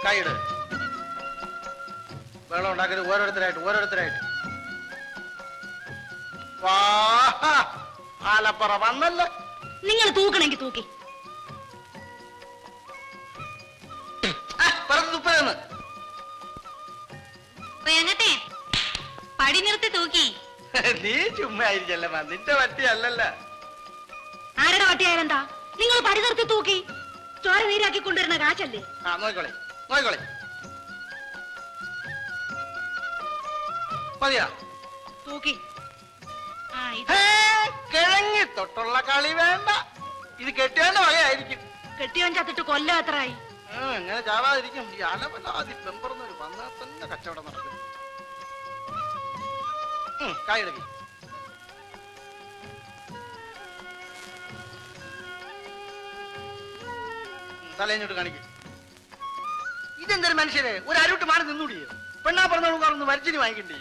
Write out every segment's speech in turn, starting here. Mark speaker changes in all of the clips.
Speaker 1: കൈയിട് വെള്ളം ഉണ്ടാക്കരുത് ഓരോരുത്തരായിട്ട് ഓരോരുത്തരായിട്ട് വാ ആലപ്പറ വന്നല്ലോ
Speaker 2: നിങ്ങൾ തൂക്കണമെങ്കിൽ തൂക്കി
Speaker 1: പറഞ്ഞു തുപ്പലെന്ന്
Speaker 2: എങ്ങട്ടെ പടി നിർത്തി തൂക്കി
Speaker 1: നീ ചുമ്മാ ആയിരിക്കല്ലമ്മ നിന്റെ പറ്റി അല്ലല്ല
Speaker 2: ആരുടെ പട്ടിയായാലെന്താ നിങ്ങൾ പടി നിർത്തി തൂക്കി ചോര നീരാക്കി കൊണ്ടുവരുന്ന കാശല്ലേ
Speaker 1: ആ നോക്കോളെ നോക്കോളെ മതിയാ
Speaker 2: തൂക്കി ആ ഇത്
Speaker 1: ഹേ, കിഴങ്ങി തൊട്ടുള്ള കളി വേണ്ട ഇത് കെട്ടിയവന്റെ വകയായിരിക്കും
Speaker 2: കെട്ടിയവൻ ചത്തിട്ട് കൊല്ലം എത്രയായി
Speaker 1: ആ, എങ്ങനെ ചാവാതിരിക്കും ഈ അലവലാതി പെമ്പറന്നൊരു വന്നാൽ തന്നെ കച്ചവടം നടക്കും ഉം, കായെടുക്കി തലേഞ്ഞോട്ട് കാണിക്കും ഇതെന്തൊരു മനുഷ്യരെ ഒരു അരുട്ട് മാറി നിന്നൂടിയോ പെണ്ണാ പറഞ്ഞോളൂ വരച്ചിന് വാങ്ങിക്കണ്ടേ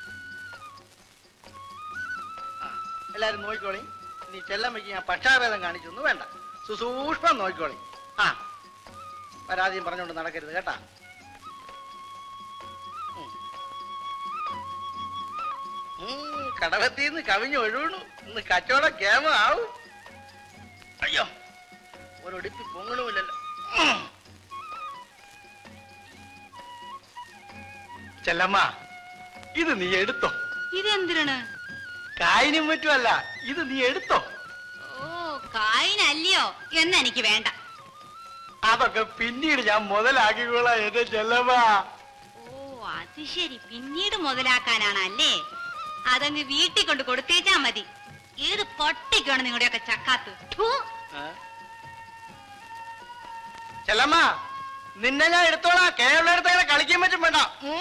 Speaker 1: ആ, എല്ലാരും നോക്കിക്കോളി നീ ചെല്ലമ്മയ്ക്ക് ഞാൻ പക്ഷാഭേദം കാണിച്ചൊന്നും വേണ്ട സുസൂക്ഷ്മം നോക്കിക്കോളി ആ പരാതിയും പറഞ്ഞുകൊണ്ട് നടക്കരുത് കേട്ടാ ഉം. ഉം, കടവത്തിന്ന് കവിഞ്ഞ് ഒഴുകണു ഇന്ന് കച്ചവടം കേമ ആവും അയ്യോ ഒരൊടിപ്പി പൊങ്ങണമില്ലല്ലോ ഉം. ചെല്ലമ്മ ഇത് നീ എടുത്തോ
Speaker 2: ഇതെന്തിനാണ്
Speaker 1: കായിനും പറ്റുമല്ല ഇത് നീ എടുത്തോ
Speaker 2: ഓ കായിനല്ലയോ എന്ന് എനിക്ക് വേണ്ട
Speaker 1: അതൊക്കെ പിന്നീട് ഞാൻ മുതലാക്കിക്കോളാം എന്റെ ചെല്ലമ്മ
Speaker 2: ഓ അത് ശരി പിന്നീട് മുതലാക്കാനാണല്ലേ അതങ്ങ് വീട്ടിൽ കൊണ്ട് കൊടുത്തേച്ചാ മതി ഏത് പൊട്ടിക്കാണ് നിങ്ങളുടെയൊക്കെ ചക്കാത്ത് ഥു.
Speaker 1: ചെല്ലമ്മ നിന്നെ ഞാൻ എടുത്തോളാം കേരള അടുത്ത് കളിക്കാൻ പറ്റും വേണ്ട ഉം?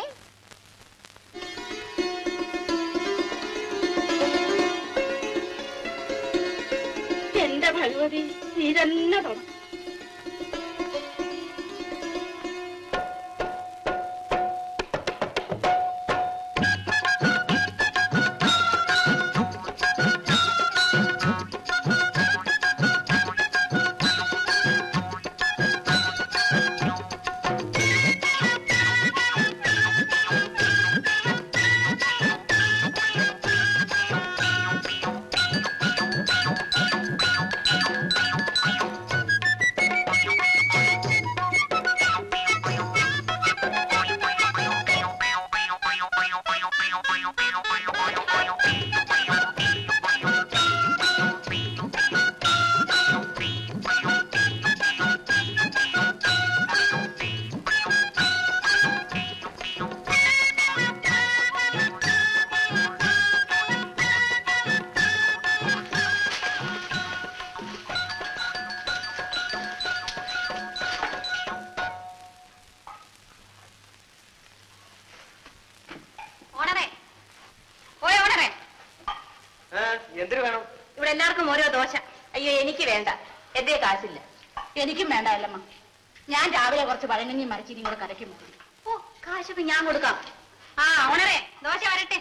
Speaker 2: എന്റെ ഭഗവതി നീ തന്നെ തൊട ഓണറേ ഓയ് ഓണറേ
Speaker 1: എന്തിനു വേണം
Speaker 2: ഇവിടെ എല്ലാവർക്കും ഓരോ ദോശ അയ്യോ എനിക്ക് വേണ്ട എന്റെ കാശില്ല
Speaker 3: എനിക്കും വേണ്ട അല്ലമ്മ ഞാൻ രാവിലെ കുറച്ച് പഴങ്ങഞ്ഞി മരച്ചിരി കൂടെ കലക്കുമോ
Speaker 2: ഓ കാശൊക്കെ ഞാൻ കൊടുക്കാം ആ ഓണറേ ദോശ വരട്ടെ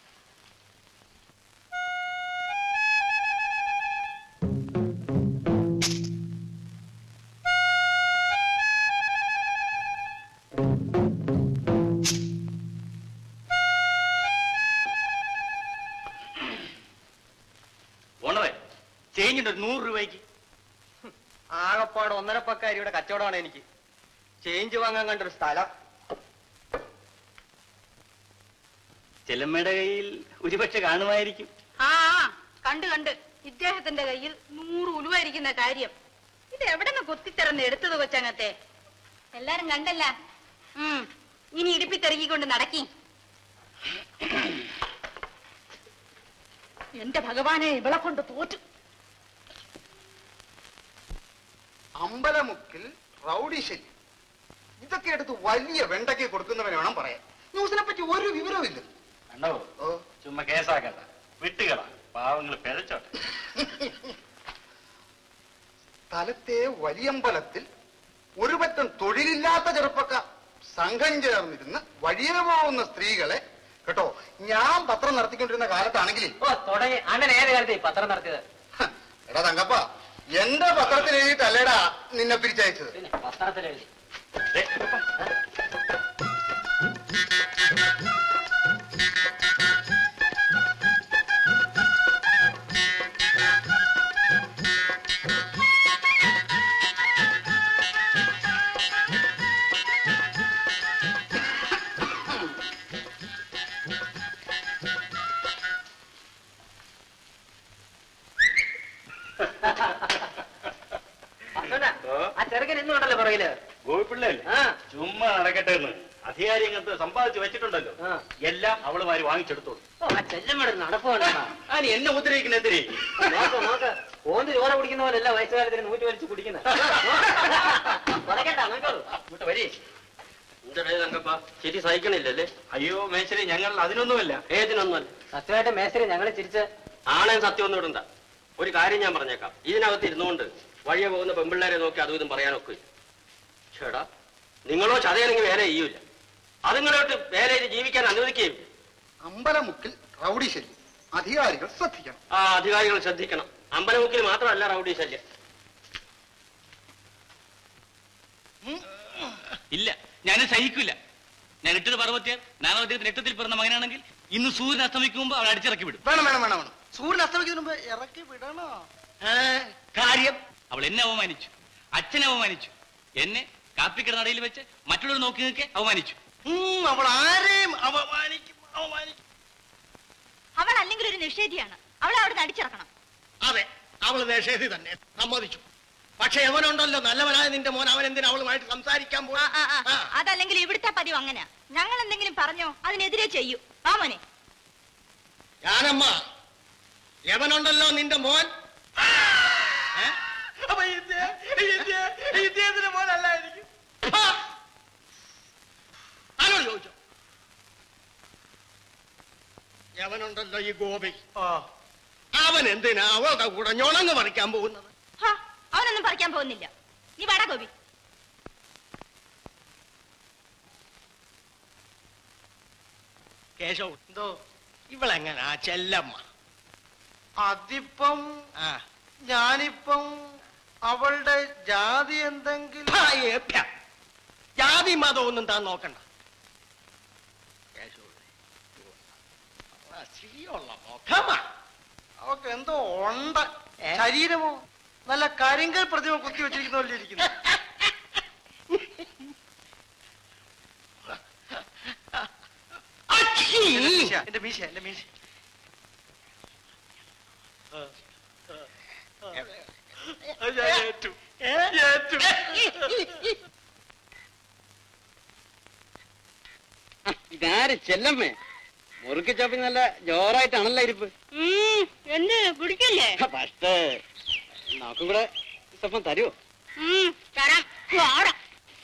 Speaker 1: ഓണറേ ചേഞ്ചിന്റെ ഒരു നൂറ് രൂപയ്ക്ക് ആകപ്പാട് ഒന്നര പക്കാരിയുടെ കച്ചവടമാണ് എനിക്ക് ചേഞ്ച് വാങ്ങാൻ കണ്ടൊരു സ്ഥലം ചെല്ലമ്മയുടെ കയ്യിൽ ഒരുപക്ഷെ കാണുമായിരിക്കും
Speaker 3: ആ ആ, കണ്ട് കണ്ട് ഇദ്ദേഹത്തിന്റെ കയ്യിൽ നൂറ് ഉലുവായിരിക്കുന്ന കാര്യം ഇത് എവിടെ നിന്ന് കുത്തിത്തിറന്ന് എടുത്തത് കൊച്ചങ്ങത്തെ എല്ലാരും കണ്ടല്ല ഉം ഇനി ഇടിപ്പിത്തെറുകിക്കൊണ്ട് നടക്കി എന്റെ ഭഗവാനെ ഇവളെ കൊണ്ട് തോറ്റു
Speaker 4: അമ്പലമുക്കിൽ റൗഡി ശല്യം ഇതൊക്കെ എടുത്ത് വലിയ വെണ്ടയ്ക്ക് കൊടുക്കുന്നവനെ വേണം പറയാൻ ന്യൂസിനെ പറ്റി ഒരു വിവരവുമില്ല
Speaker 1: കണ്ടോ
Speaker 4: ഓ
Speaker 1: ചുമ്മാ കേസാക്കണ്ട വിട്ടുകള പാവങ്ങൾ പിഴച്ചോട്ടെ
Speaker 4: സ്ഥലത്തെ വലിയമ്പലത്തിൽ ഒരു പറ്റം തൊഴിലില്ലാത്ത ചെറുപ്പക്കാർ സംഘം ചേർന്നിരുന്ന് വഴിയെ പോകുന്ന സ്ത്രീകളെ കേട്ടോ ഞാൻ പത്രം നടത്തിക്കൊണ്ടിരുന്ന കാലത്താണെങ്കിൽ
Speaker 5: ഓ തുടങ്ങി അണ്ണൻ ഏത് കാലത്ത് ഈ പത്രം നടത്തിയത്
Speaker 4: ഹ, എടാ തങ്കപ്പ എന്റെ പത്രത്തിൽ എഴുതിയിട്ടല്ലേടാ നിന്നെ പിരിച്ചയച്ചത്
Speaker 5: പിന്നെ പത്രത്തിൽ എഴുതി
Speaker 1: ദേ,
Speaker 6: ഇതിനകത്ത് സമ്പാദിച്ചു വെച്ചിട്ടുണ്ടല്ലോ
Speaker 5: ആ.
Speaker 6: എല്ലാം അവളുമാര് വാങ്ങിച്ചെടുത്തോളൂ
Speaker 5: ഓ, ആ ചെല്ലമ്മയുടെ നടപ്പ് കണ്ടോ?
Speaker 6: ആ നീ എന്നെ ഉദ്രവിക്കുന്നതിരി
Speaker 5: നോക്ക് നോക്ക് ഓന്ത് ചോര കുടിക്കുന്ന പോലല്ല വയസ്സുകാലത്തിന് നൂറ്റി വലിച്ച് കുടിക്കുന്നത് കുറയ്ക്കണ്ട നോക്കോളൂ
Speaker 6: ഇങ്ങോട്ട് വരി
Speaker 7: എന്താ തങ്കപ്പ ചിരി സഹിക്കണില്ലല്ലേ
Speaker 6: അയ്യോ മേശരി ഞങ്ങൾ അതിനൊന്നുമല്ല
Speaker 7: ഏതിനൊന്നുമല്ല
Speaker 5: സത്യമായിട്ട് മേശരി ഞങ്ങളെ ചിരിച്ച്
Speaker 7: ആണേ സത്യം ഒന്നും ഇടണ്ട ഒരു കാര്യം ഞാൻ പറഞ്ഞേക്കാം ഇതിനകത്ത് ഇരുന്നുകൊണ്ട് വഴിയെ പോകുന്ന പെമ്പിള്ളേരെ നോക്കി അതും ഇതും പറയാനൊക്കെ ചേടാ നിങ്ങളോ ചതയണെങ്കിൽ വേറെ ചെയ്യൂല അതുങ്ങളോട്ട് വേറെ ചെയ്ത് ജീവിക്കാൻ അനുവദിക്കുകയും
Speaker 4: അമ്പലമുക്കിൽ റൗഡി ശല്യം അധികാരികൾ ശ്രദ്ധിക്കണം
Speaker 7: ആ അധികാരികൾ ശ്രദ്ധിക്കണം അമ്പലമുക്കിൽ മാത്രമല്ല റൗഡി ശല്യം
Speaker 8: ഇല്ല ഞാനും സഹിക്കില്ല ഞാൻ ഇട്ടത് പർവ്വത്യ നാനാം അദ്ദേഹത്തിന് എട്ടത്തിൽ പിറന്ന മകനാണെങ്കിൽ ഇന്ന് സൂര്യൻ അസ്തമിക്കുമ്പോ അവൾ അടിച്ചിറക്കി വിടും
Speaker 1: വേണം വേണം വേണം വേണം സൂര്യൻ അസ്തമിക്കുന്നതിന് മുമ്പ് ഇറക്കി വിടണോ
Speaker 8: ഏ, കാര്യം അവൾ എന്നെ അവമാനിച്ചു അച്ഛനെ അവമാനിച്ചു എന്നെ കാപ്പിക്കട നടയിൽ വെച്ച് മറ്റുള്ളവർ നോക്കി നിൽക്കെ അവമാനിച്ചു
Speaker 1: ഉം, അവൾ ആരെയും അപമാനിക്കും അവമാനിക്കും
Speaker 3: അവൾ അല്ലെങ്കിൽ ഒരു നിഷേധിയാണ് അവളെ അവിടെ അടിച്ചിറക്കണം
Speaker 1: അതെ അവള് നിഷേധി തന്നെ സമ്മതിച്ചു പക്ഷെ എവനുണ്ടല്ലോ നല്ലവനായ നിന്റെ മോൻ അവൻ എന്തിനാ അവളുമായിട്ട് സംസാരിക്കാൻ പോയി
Speaker 3: അതല്ലെങ്കിൽ ഇവിടുത്തെ പതിവ് അങ്ങനെ ഞങ്ങൾ എന്തെങ്കിലും പറഞ്ഞോ അതിനെതിരെ ചെയ്യൂ ആ മോനെ
Speaker 1: ഞാനമ്മ യവനുണ്ടല്ലോ നിന്റെ മോൻ ഏ? അപ്പൊ ഇത് ഇത് ഇദ്ദേഹത്തിന്റെ മോനല്ലായിരിക്കും ഹാ! ആരോട് ചോദിച്ചോ യവനുണ്ടല്ലോ ഈ ഗോപി അവൻ എന്തിനാ അവളുടെ കൂടെ ഞൊണങ്ങ് പറിക്കാൻ പോകുന്നത്
Speaker 3: ഹാ, അവനൊന്നും പറിക്കാൻ പോകുന്നില്ല നീ വട ഗോപി
Speaker 1: കേശവ് എന്തോ ഇവളെങ്ങനാ ചെല്ലമ്മ അതിപ്പം ഞാനിപ്പം അവളുടെ ജാതി എന്തെങ്കിലും ജാതി മതമൊന്നും താൻ നോക്കണ്ട കേശവ്, ആ ശ്രീയുള്ള മുഖമാ അവക്ക് എന്തോ ഉണ്ട് ശരീരമോ നല്ല കരിങ്കൽ പ്രതിമ കുത്തി വെച്ചിരിക്കുന്ന പോലെ ഇരിക്കുന്നു എന്റെ മീശ എന്റെ മീശ എന്റെ മീശ
Speaker 7: ഇതാര് ചെല്ലമ്മേ മുറുക്കി ചോപ്പി നല്ല ജോറായിട്ടാണല്ലോ ഇരിപ്പ്
Speaker 3: എന്ത് പിടിക്കല്ലേ
Speaker 7: പക്ഷേ നമുക്കും കൂടെ സ്വപ്നം തരുമോ
Speaker 3: തരാം വാടാ.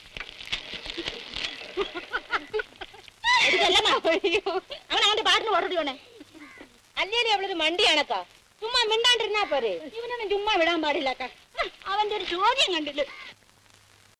Speaker 3: അവൻ അവന്റെ പാട്ടിന് ഓടടിയോണേ അല്ലേലും അവളൊരു മണ്ടിയാണക്കാ ചുമ്മാ മിണ്ടാണ്ടിരുന്നാ പോരെ ഇവനൊന്നും ചുമ്മാ വിടാൻ പാടില്ല അവന്റെ ഒരു ചോദ്യം കണ്ടില്ല